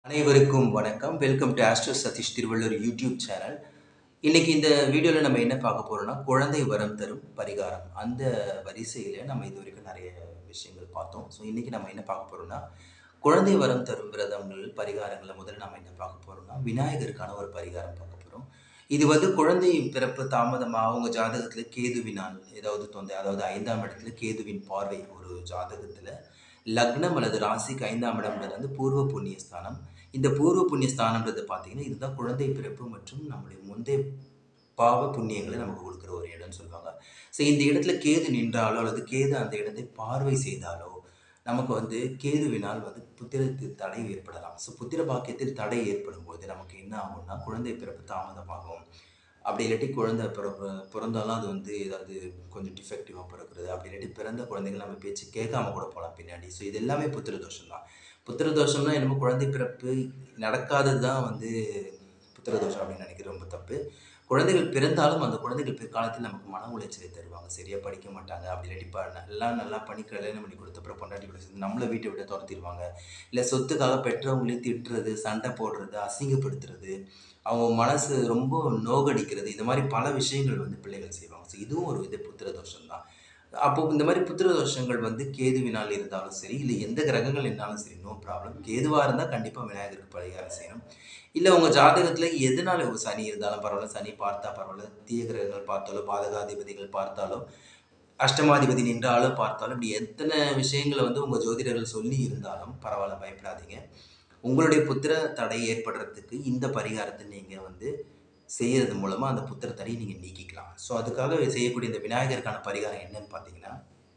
அனைவருக்கும் வணக்கம் welcome to astro Satish Thiruvallur YouTube channel இன்னைக்கு இந்த வீடியோவில் நம்ம என்ன பார்க்க போறோம்னா குழந்தை வரம் தரும் பரிகாரம் அந்த வரிசையில் நம்ம இது வரைக்கும் நிறைய விஷயங்கள் பார்த்தோம் ஸோ இன்னைக்கு நம்ம என்ன பார்க்க போறோம்னா குழந்தை வரம் தரும் விரதங்கள் பரிகாரங்களை முதல்ல நம்ம என்ன பார்க்க போறோம்னா விநாயகருக்கான ஒரு பரிகாரம் பார்க்க போகிறோம் இது வந்து குழந்தை பிறப்பு தாமதமாக அவங்க ஜாதகத்தில் கேதுவினால் ஏதாவது தொந்தை அதாவது ஐந்தாம் இடத்துல கேதுவின் பார்வை ஒரு ஜாதகத்தில் லக்னம் அல்லது ராசிக்கு ஐந்தாம் இடம்ன்றது வந்து பூர்வ புண்ணிய ஸ்தானம் இந்த பூர்வ புண்ணிய ஸ்தானம்ன்றது பார்த்தீங்கன்னா இதுதான் குழந்தை பிறப்பு மற்றும் நம்முடைய முந்தைய பாவ புண்ணியங்களை நமக்கு கொடுக்குற ஒரு இடம்னு சொல்லுவாங்க ஸோ இந்த இடத்துல கேது நின்றாலோ அல்லது கேது அந்த இடத்தை பார்வை செய்தாலோ நமக்கு வந்து கேதுவினால் வந்து புத்திரத்து தடை ஏற்படலாம் ஸோ புத்திர பாக்கியத்தில் தடை ஏற்படும் போது நமக்கு என்ன ஆகும்னா குழந்தை பிறப்பு தாமதமாகும் அப்படி இல்லாட்டி குழந்தை பிறப்பு பிறந்தாலும் அது வந்து ஏதாவது கொஞ்சம் டிஃபெக்டிவாக பிறக்கிறது அப்படி இல்லாட்டி பிறந்த குழந்தைகள் நம்ம பேச்சு கேட்காம கூட போகலாம் பின்னாடி ஸோ இது எல்லாமே புத்திர தோஷம் தான் புத்திர தோஷம்னா என்னமோ குழந்தை பிறப்பு நடக்காதது தான் வந்து புத்திர தோஷம் அப்படின்னு நினைக்கிறது ரொம்ப தப்பு குழந்தைகள் பிறந்தாலும் அந்த குழந்தைகள் பிற்காலத்தில் நமக்கு மன உளைச்சலை தருவாங்க சரியாக படிக்க மாட்டாங்க அப்படி இல்லாட்டி ப நல்லா நல்லா பண்ணி கல்யாணம் பண்ணி கொடுத்த அப்புறம் பொண்டாட்டி கூட சேர்ந்து நம்மளை வீட்டை விட்டு துரத்திடுவாங்க இல்லை சொத்துக்காக பெற்றவங்களையும் திட்டுறது சண்டை போடுறது அசிங்கப்படுத்துறது அவங்க மனசு ரொம்ப நோகடிக்கிறது இந்த மாதிரி பல விஷயங்கள் வந்து பிள்ளைகள் செய்வாங்க ஸோ இதுவும் ஒரு வித புத்திர தோஷம் தான் அப்போ இந்த மாதிரி புத்திர தோஷங்கள் வந்து கேதுவினால் இருந்தாலும் சரி இல்லை எந்த கிரகங்கள் இருந்தாலும் சரி நோ ப்ராப்ளம் கேதுவாக இருந்தால் கண்டிப்பாக விநாயகருக்கு பரிகாரம் செய்யணும் இல்லை உங்கள் ஜாதகத்தில் எதனால ஒரு சனி இருந்தாலும் பரவாயில்ல சனி பார்த்தா பரவாயில்ல தீய கிரகங்கள் பார்த்தாலோ பாதகாதிபதிகள் பார்த்தாலோ அஷ்டமாதிபதி நின்றாலோ பார்த்தாலும் இப்படி எத்தனை விஷயங்களை வந்து உங்கள் ஜோதிடர்கள் சொல்லி இருந்தாலும் பரவாயில்ல பயப்படாதீங்க உங்களுடைய புத்திர தடை ஏற்படுறதுக்கு இந்த பரிகாரத்தை நீங்கள் வந்து செய்கிறது மூலமாக அந்த புத்திர தடையை நீங்கள் நீக்கிக்கலாம் ஸோ அதுக்காக செய்யக்கூடிய இந்த விநாயகருக்கான பரிகாரம் என்னன்னு பார்த்தீங்கன்னா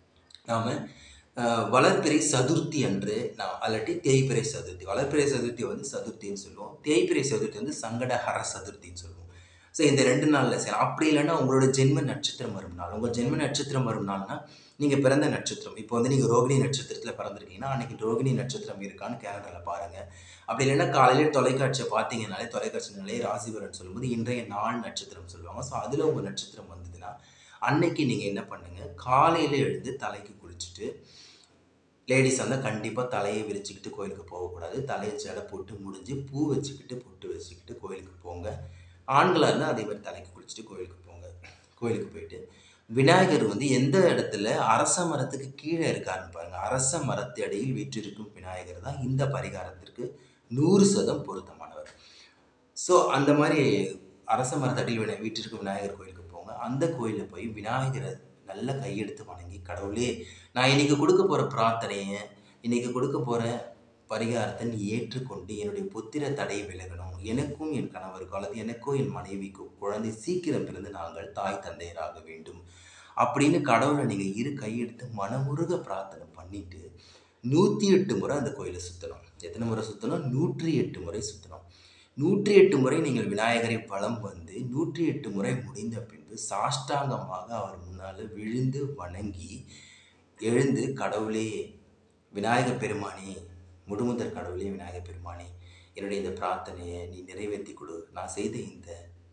நாம் வளர்பிறை சதுர்த்தி அன்று நான் அல்லாட்டி தேய்பிறை சதுர்த்தி வளர்பிறை சதுர்த்தி வந்து சதுர்த்தின்னு சொல்லுவோம் தேய்பிறை சதுர்த்தி வந்து சங்கடஹர சதுர்த்தின்னு சொல்லுவோம் ஸோ இந்த ரெண்டு நாளில் சரி அப்படி இல்லைன்னா உங்களோட ஜென்ம நட்சத்திரம் வரும் நாள் உங்கள் ஜென்ம நட்சத்திரம் வரும் நாள்னா நீங்கள் பிறந்த நட்சத்திரம் இப்போ வந்து நீங்கள் ரோகிணி நட்சத்திரத்தில் பிறந்திருக்கீங்கன்னா அன்றைக்கி ரோகிணி நட்சத்திரம் இருக்கான்னு கேலண்டரில் பாருங்கள் அப்படி இல்லைன்னா காலையில் தொலைக்காட்சியை பார்த்தீங்கனாலே தொலைக்காட்சினாலே ராசிபலன் சொல்லும்போது இன்றைய நாள் நட்சத்திரம் சொல்லுவாங்க ஸோ அதில் உங்கள் நட்சத்திரம் வந்ததுன்னா அன்னைக்கு நீங்கள் என்ன பண்ணுங்கள் காலையில் எழுந்து தலைக்கு குளிச்சுட்டு லேடிஸ் வந்து கண்டிப்பாக தலையை விரிச்சுக்கிட்டு கோயிலுக்கு போகக்கூடாது தலையை ஜடை போட்டு முடிஞ்சு பூ வச்சுக்கிட்டு பொட்டு வச்சுக்கிட்டு கோயிலுக்கு போங்க ஆண்களாக இருந்தால் அதே மாதிரி தலைக்கு குளிச்சுட்டு கோயிலுக்கு போங்க கோயிலுக்கு போயிட்டு விநாயகர் வந்து எந்த இடத்துல அரச மரத்துக்கு கீழே இருக்காருன்னு பாருங்கள் அரச மரத்து அடியில் வீற்றிருக்கும் விநாயகர் தான் இந்த பரிகாரத்திற்கு நூறு சதம் பொருத்தமானவர் ஸோ அந்த மாதிரி அரச மரத்தடியில் விநாய வீட்டிற்கு விநாயகர் கோயிலுக்கு போங்க அந்த கோயிலில் போய் விநாயகரை நல்ல கையெடுத்து வணங்கி கடவுளே நான் இன்னைக்கு கொடுக்க போகிற பிரார்த்தனையை இன்னைக்கு கொடுக்க போகிற பரிகாரத்தை நீ ஏற்றுக்கொண்டு என்னுடைய புத்திர தடை விலகணும் எனக்கும் என் கணவருக்கும் அல்லது எனக்கோ என் மனைவிக்கும் குழந்தை சீக்கிரம் பிறந்து நாங்கள் தாய் தந்தையராக வேண்டும் அப்படின்னு கடவுளை நீங்கள் இரு கையெடுத்து மனமுருக பிரார்த்தனை பண்ணிட்டு நூற்றி எட்டு முறை அந்த கோயிலை சுற்றணும் எத்தனை முறை சுற்றணும் நூற்றி எட்டு முறை சுற்றணும் நூற்றி எட்டு முறை நீங்கள் விநாயகரை வலம் வந்து நூற்றி எட்டு முறை முடிந்த பின்பு சாஷ்டாங்கமாக அவர் முன்னால் விழுந்து வணங்கி எழுந்து கடவுளே விநாயகர் பெருமானே முழுமுதற் கடவுளே விநாயகர் பெருமானே என்னுடைய இந்த பிரார்த்தனையை நீ நிறைவேற்றி கொடு நான் செய்த இந்த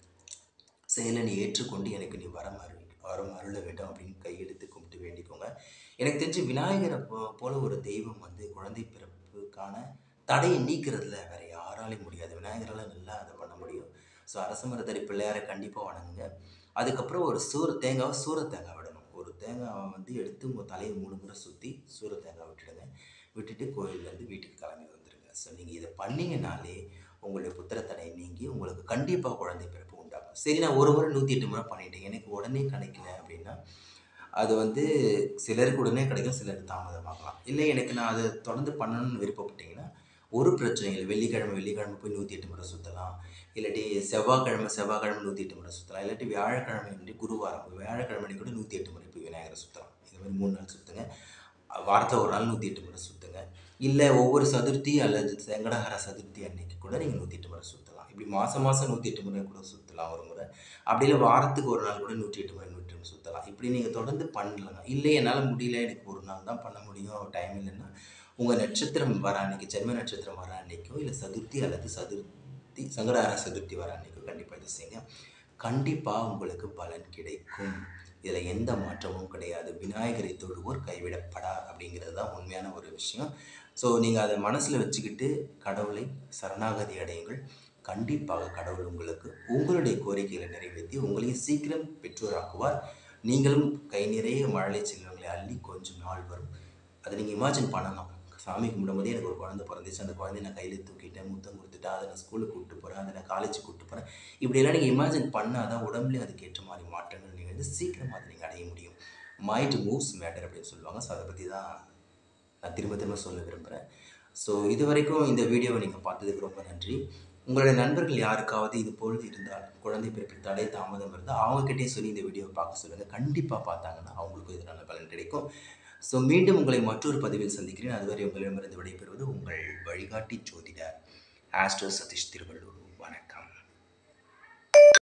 செயலை நீ ஏற்றுக்கொண்டு எனக்கு நீ வரம் அருள் வரம் அருள வேண்டும் அப்படின்னு கையெடுத்து கும்பிட்டு வேண்டிக்கோங்க எனக்கு தெரிஞ்சு விநாயகரை போ போல ஒரு தெய்வம் வந்து குழந்தை பிறப்புக்கான தடையை நீக்கிறதுல வேற யாராலையும் முடியாது விநாயகரால் நல்லா அதை பண்ண முடியும் ஸோ அரசமரத்தடி பிள்ளையாரை கண்டிப்பாக வணங்குங்க அதுக்கப்புறம் ஒரு சூர தேங்காவை சூர தேங்காய் விடணும் ஒரு தேங்காவை வந்து எடுத்து உங்கள் தலையை மூணு முறை சுற்றி சூர தேங்காய் விட்டுடுங்க விட்டுட்டு கோயிலேருந்து வீட்டுக்கு கிளம்பி வந்துடுங்க ஸோ நீங்கள் இதை பண்ணீங்கனாலே உங்களுடைய புத்திர தடை நீங்கி உங்களுக்கு கண்டிப்பாக குழந்தை பிறப்பு உண்டாகும் சரி நான் ஒரு முறை நூற்றி எட்டு முறை பண்ணிட்டேன் எனக்கு உடனே கிடைக்கல அப்படின்னா அது வந்து சிலருக்கு உடனே கிடைக்கும் சிலருக்கு தாமதமாகலாம் இல்லை எனக்கு நான் அதை தொடர்ந்து பண்ணணும்னு விருப்பப்பட்டீங்கன்னா ஒரு பிரச்சனை இல்லை வெள்ளிக்கிழமை வெள்ளிக்கிழமை போய் நூற்றி எட்டு முறை சுற்றலாம் இல்லாட்டி செவ்வாய்க்கிழமை செவ்வாய்க்கிழமை நூற்றி எட்டு முறை சுற்றலாம் இல்லாட்டி வியாழக்கிழமை வந்து குருவாரம் வியாழக்கிழமை கூட நூற்றி எட்டு முறை போய் விநாயகரை சுற்றலாம் இது மாதிரி மூணு நாள் சுற்றுங்க வாரத்தில் ஒரு நாள் நூற்றி எட்டு முறை சுற்றுங்க இல்லை ஒவ்வொரு சதுர்த்தி அல்லது செங்கடஹர சதுர்த்தி அன்னைக்கு கூட நீங்கள் நூற்றி எட்டு முறை சுற்றலாம் இப்படி மாதம் மாதம் நூற்றி எட்டு முறை கூட சுற்றலாம் ஒரு முறை அப்படி இல்லை வாரத்துக்கு ஒரு நாள் கூட நூற்றி எட்டு முறை நூற்றி எட்டு சுற்றலாம் இப்படி நீங்கள் தொடர்ந்து பண்ணலாம் இல்லை என்னால் முடியல எனக்கு ஒரு நாள் தான் பண்ண முடியும் டைம் இல்லைன்னா உங்கள் நட்சத்திரம் வர அன்னைக்கு ஜென்ம நட்சத்திரம் வர அன்னைக்கோ இல்லை சதுர்த்தி அல்லது சதுர்த்தி சங்கடஹர சதுர்த்தி வர அன்னைக்கோ கண்டிப்பாக இது செய்யுங்க கண்டிப்பாக உங்களுக்கு பலன் கிடைக்கும் இதில் எந்த மாற்றமும் கிடையாது விநாயகரை தொழுவோர் கைவிடப்படார் அப்படிங்கிறது தான் உண்மையான ஒரு விஷயம் ஸோ நீங்கள் அதை மனசில் வச்சுக்கிட்டு கடவுளை சரணாகதி அடையுங்கள் கண்டிப்பாக கடவுள் உங்களுக்கு உங்களுடைய கோரிக்கைகளை நிறைவேற்றி உங்களையும் சீக்கிரம் பெற்றோராக்குவார் நீங்களும் கை நிறைய மழலை செல்வங்களை அள்ளி கொஞ்சம் நாள் வரும் அதை நீங்கள் இமேஜின் பண்ணணும் சாமி கும்பிடும்போதே எனக்கு ஒரு குழந்தை பிறந்துச்சு அந்த குழந்தைய நான் கையில் தூக்கிட்டேன் முத்தம் கொடுத்துட்டேன் அதை நான் ஸ்கூலுக்கு கூப்பிட்டு போகிறேன் அதை நான் காலேஜ் கூப்பிட்டு போகிறேன் இப்படியெல்லாம் நீங்கள் இமேஜின் பண்ணால் தான் உடம்புலேயும் அதுக்கேற்ற மாதிரி மாற்றங்கள் நீங்கள் வந்து சீக்கிரமாக அதை நீங்கள் அடைய முடியும் மைண்ட் மூவ்ஸ் மேட்டர் அப்படின்னு சொல்லுவாங்க ஸோ அதை பற்றி தான் நான் திரும்ப திரும்ப சொல்ல விரும்புகிறேன் ஸோ இது வரைக்கும் இந்த வீடியோவை நீங்கள் பார்த்ததுக்கு ரொம்ப நன்றி உங்களுடைய நண்பர்கள் யாருக்காவது இது போல் இருந்தால் குழந்தை பிறப்பில் தடை தாமதம் இருந்தால் அவங்கக்கிட்டே சொல்லி இந்த வீடியோவை பார்க்க சொல்லுங்கள் கண்டிப்பாக பார்த்தாங்கன்னா அவங்களுக்கும் இது நல்ல பலன் கிடைக்கும் ஸோ மீண்டும் உங்களை மற்றொரு பதிவில் சந்திக்கிறேன் அதுவரை உங்களிடமிருந்து விடைபெறுவது உங்கள் வழிகாட்டி ஜோதிடர் ஆஸ்ட்ரோ சதீஷ் திருவள்ளூர்